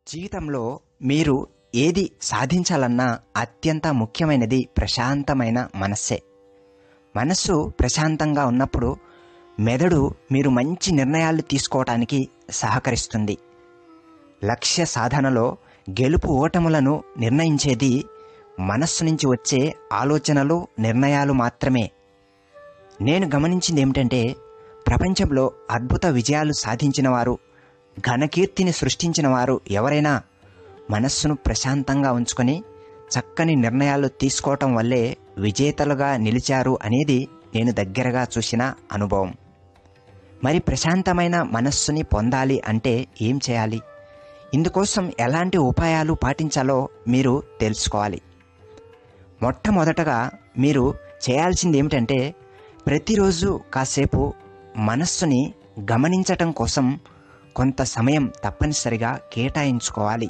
జీవితంలో మీరు ఏది సాధించాలన్నా అత్యంత ముఖ్యమైనది ప్రశాంతమైన మనస్సే మనస్సు ప్రశాంతంగా ఉన్నప్పుడు మెదడు మీరు మంచి నిర్ణయాలు తీసుకోవటానికి సహకరిస్తుంది లక్ష్య సాధనలో గెలుపు ఓటములను నిర్ణయించేది మనస్సు నుంచి వచ్చే ఆలోచనలు నిర్ణయాలు మాత్రమే నేను గమనించింది ఏమిటంటే ప్రపంచంలో అద్భుత విజయాలు సాధించిన వారు ఘనకీర్తిని సృష్టించిన వారు ఎవరైనా మనస్సును ప్రశాంతంగా ఉంచుకొని చక్కని నిర్ణయాలు తీసుకోవటం వల్లే విజేతలుగా నిలిచారు అనేది నేను దగ్గరగా చూసిన అనుభవం మరి ప్రశాంతమైన మనస్సుని పొందాలి అంటే ఏం చేయాలి ఇందుకోసం ఎలాంటి ఉపాయాలు పాటించాలో మీరు తెలుసుకోవాలి మొట్టమొదటగా మీరు చేయాల్సింది ఏమిటంటే ప్రతిరోజు కాసేపు మనస్సుని గమనించటం కోసం కొంత సమయం తప్పనిసరిగా కేటాయించుకోవాలి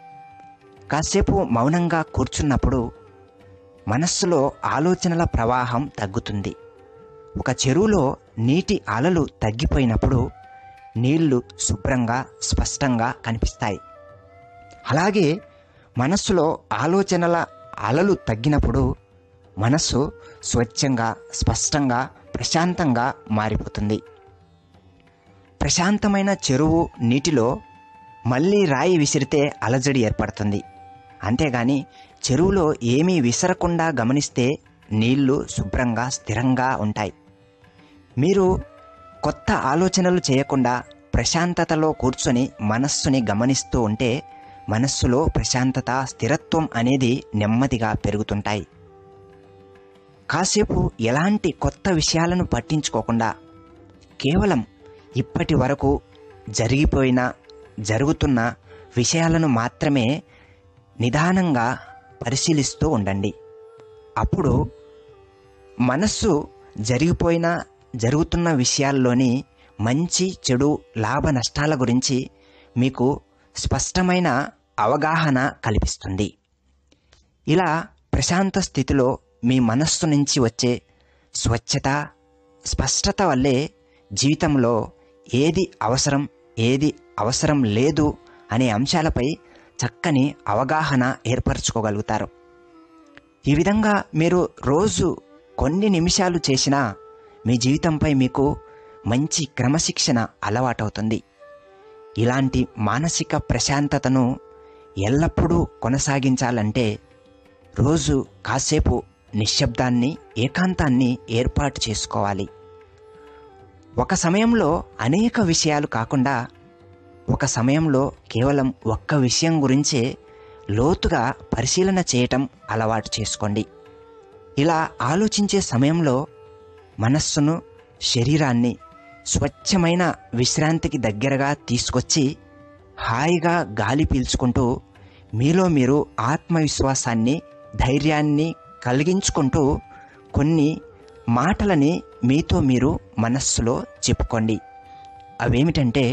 కాసేపు మౌనంగా కూర్చున్నప్పుడు మనస్సులో ఆలోచనల ప్రవాహం తగ్గుతుంది ఒక చెరువులో నీటి అలలు తగ్గిపోయినప్పుడు నీళ్లు శుభ్రంగా స్పష్టంగా కనిపిస్తాయి అలాగే మనస్సులో ఆలోచనల అలలు తగ్గినప్పుడు మనస్సు స్వచ్ఛంగా స్పష్టంగా ప్రశాంతంగా మారిపోతుంది ప్రశాంతమైన చెరువు నీటిలో మళ్ళీ రాయి విసిరితే అలజడి ఏర్పడుతుంది అంతేగాని చెరువులో ఏమీ విసరకుండా గమనిస్తే నీళ్లు శుభ్రంగా స్థిరంగా ఉంటాయి మీరు కొత్త ఆలోచనలు చేయకుండా ప్రశాంతతలో కూర్చొని మనస్సుని గమనిస్తూ ఉంటే మనస్సులో ప్రశాంతత స్థిరత్వం అనేది నెమ్మదిగా పెరుగుతుంటాయి కాసేపు ఎలాంటి కొత్త విషయాలను పట్టించుకోకుండా కేవలం ఇప్పటి వరకు జరిగిపోయిన జరుగుతున్న విషయాలను మాత్రమే నిదానంగా పరిశీలిస్తూ ఉండండి అప్పుడు మనస్సు జరిగిపోయిన జరుగుతున్న విషయాల్లోని మంచి చెడు లాభ నష్టాల గురించి మీకు స్పష్టమైన అవగాహన కల్పిస్తుంది ఇలా ప్రశాంత స్థితిలో మీ మనస్సు నుంచి వచ్చే స్వచ్ఛత స్పష్టత వల్లే జీవితంలో ఏది అవసరం ఏది అవసరం లేదు అనే అంశాలపై చక్కని అవగాహన ఏర్పరచుకోగలుగుతారు ఈ విధంగా మీరు రోజు కొన్ని నిమిషాలు చేసినా మీ జీవితంపై మీకు మంచి క్రమశిక్షణ అలవాటవుతుంది ఇలాంటి మానసిక ప్రశాంతతను ఎల్లప్పుడూ కొనసాగించాలంటే రోజు కాసేపు నిశ్శబ్దాన్ని ఏకాంతాన్ని ఏర్పాటు చేసుకోవాలి ఒక సమయంలో అనేక విషయాలు కాకుండా ఒక సమయంలో కేవలం ఒక్క విషయం గురించే లోతుగా పరిశీలన చేయటం అలవాటు చేసుకోండి ఇలా ఆలోచించే సమయంలో మనస్సును శరీరాన్ని స్వచ్ఛమైన విశ్రాంతికి దగ్గరగా తీసుకొచ్చి హాయిగా గాలి పీల్చుకుంటూ మీలో మీరు ఆత్మవిశ్వాసాన్ని ధైర్యాన్ని కలిగించుకుంటూ కొన్ని మాటలని మీతో మీరు మనస్సులో చెప్పుకోండి అవేమిటంటే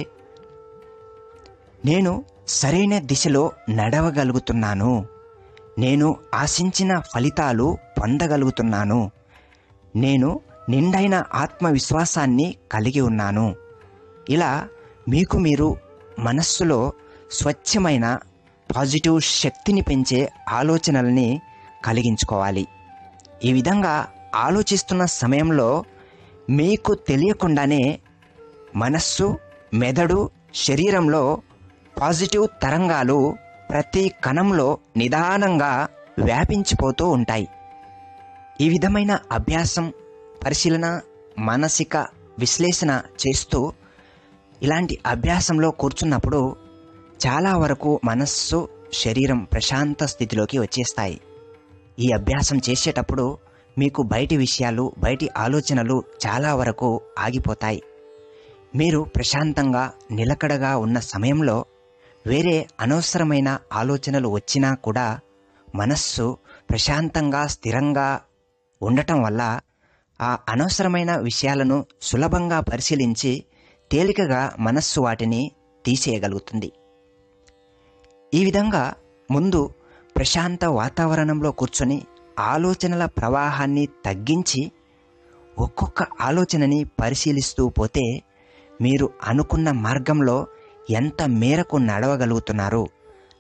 నేను సరైన దిశలో నడవగలుగుతున్నాను నేను ఆశించిన ఫలితాలు పొందగలుగుతున్నాను నేను నిండైన ఆత్మవిశ్వాసాన్ని కలిగి ఉన్నాను ఇలా మీకు మీరు మనస్సులో స్వచ్ఛమైన పాజిటివ్ శక్తిని పెంచే ఆలోచనల్ని కలిగించుకోవాలి ఈ విధంగా ఆలోచిస్తున్న సమయంలో మీకు తెలియకుండానే మనస్సు మెదడు శరీరంలో పాజిటివ్ తరంగాలు ప్రతి కణంలో నిదానంగా వ్యాపించిపోతూ ఉంటాయి ఈ విధమైన అభ్యాసం పరిశీలన మానసిక విశ్లేషణ చేస్తూ ఇలాంటి అభ్యాసంలో కూర్చున్నప్పుడు చాలా వరకు మనస్సు శరీరం ప్రశాంత స్థితిలోకి వచ్చేస్తాయి ఈ అభ్యాసం చేసేటప్పుడు మీకు బయటి విషయాలు బయటి ఆలోచనలు చాలా వరకు ఆగిపోతాయి మీరు ప్రశాంతంగా నిలకడగా ఉన్న సమయంలో వేరే అనవసరమైన ఆలోచనలు వచ్చినా కూడా మనస్సు ప్రశాంతంగా స్థిరంగా ఉండటం వల్ల ఆ అనవసరమైన విషయాలను సులభంగా పరిశీలించి తేలికగా మనస్సు వాటిని తీసేయగలుగుతుంది ఈ విధంగా ముందు ప్రశాంత వాతావరణంలో కూర్చొని ఆలోచనల ప్రవాహాన్ని తగ్గించి ఒక్కొక్క ఆలోచనని పరిశీలిస్తూ పోతే మీరు అనుకున్న మార్గంలో ఎంత మేరకు నడవగలుగుతున్నారు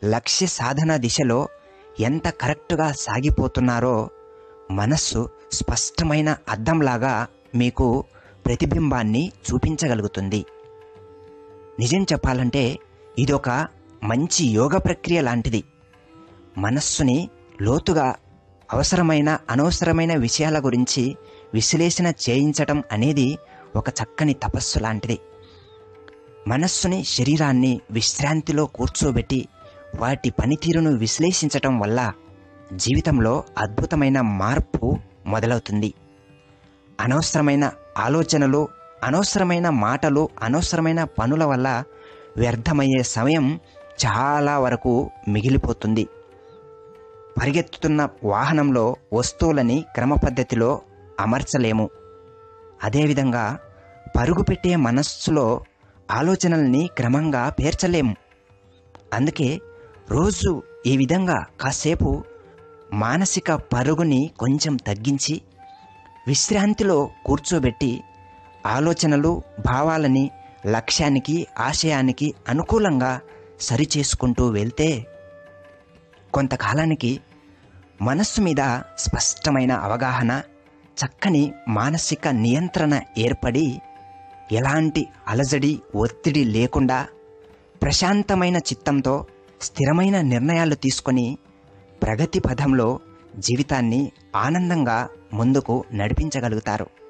లక్ష్య సాధన దిశలో ఎంత కరెక్ట్గా సాగిపోతున్నారో మనస్సు స్పష్టమైన అద్దంలాగా మీకు ప్రతిబింబాన్ని చూపించగలుగుతుంది నిజం చెప్పాలంటే ఇదొక మంచి యోగ ప్రక్రియ లాంటిది మనస్సుని లోతుగా అవసరమైన అనవసరమైన విషయాల గురించి విశ్లేషణ చేయించటం అనేది ఒక చక్కని తపస్సు లాంటిది మనస్సుని శరీరాన్ని విశ్రాంతిలో కూర్చోబెట్టి వాటి పనితీరును విశ్లేషించటం వల్ల జీవితంలో అద్భుతమైన మార్పు మొదలవుతుంది అనవసరమైన ఆలోచనలు అనవసరమైన మాటలు అనవసరమైన పనుల వల్ల వ్యర్థమయ్యే సమయం చాలా వరకు మిగిలిపోతుంది పరిగెత్తుతున్న వాహనంలో వస్తువులని క్రమపద్ధతిలో అమర్చలేము అదేవిధంగా పరుగు పెట్టే మనస్సులో ఆలోచనల్ని క్రమంగా పేర్చలేము అందుకే రోజు ఈ విధంగా కాసేపు మానసిక పరుగుని కొంచెం తగ్గించి విశ్రాంతిలో కూర్చోబెట్టి ఆలోచనలు భావాలని లక్ష్యానికి ఆశయానికి అనుకూలంగా సరిచేసుకుంటూ వెళ్తే కొంతకాలానికి మనస్సు మీద స్పష్టమైన అవగాహన చక్కని మానసిక నియంత్రణ ఏర్పడి ఎలాంటి అలజడి ఒత్తిడి లేకుండా ప్రశాంతమైన చిత్తంతో స్థిరమైన నిర్ణయాలు తీసుకొని ప్రగతి పథంలో జీవితాన్ని ఆనందంగా ముందుకు నడిపించగలుగుతారు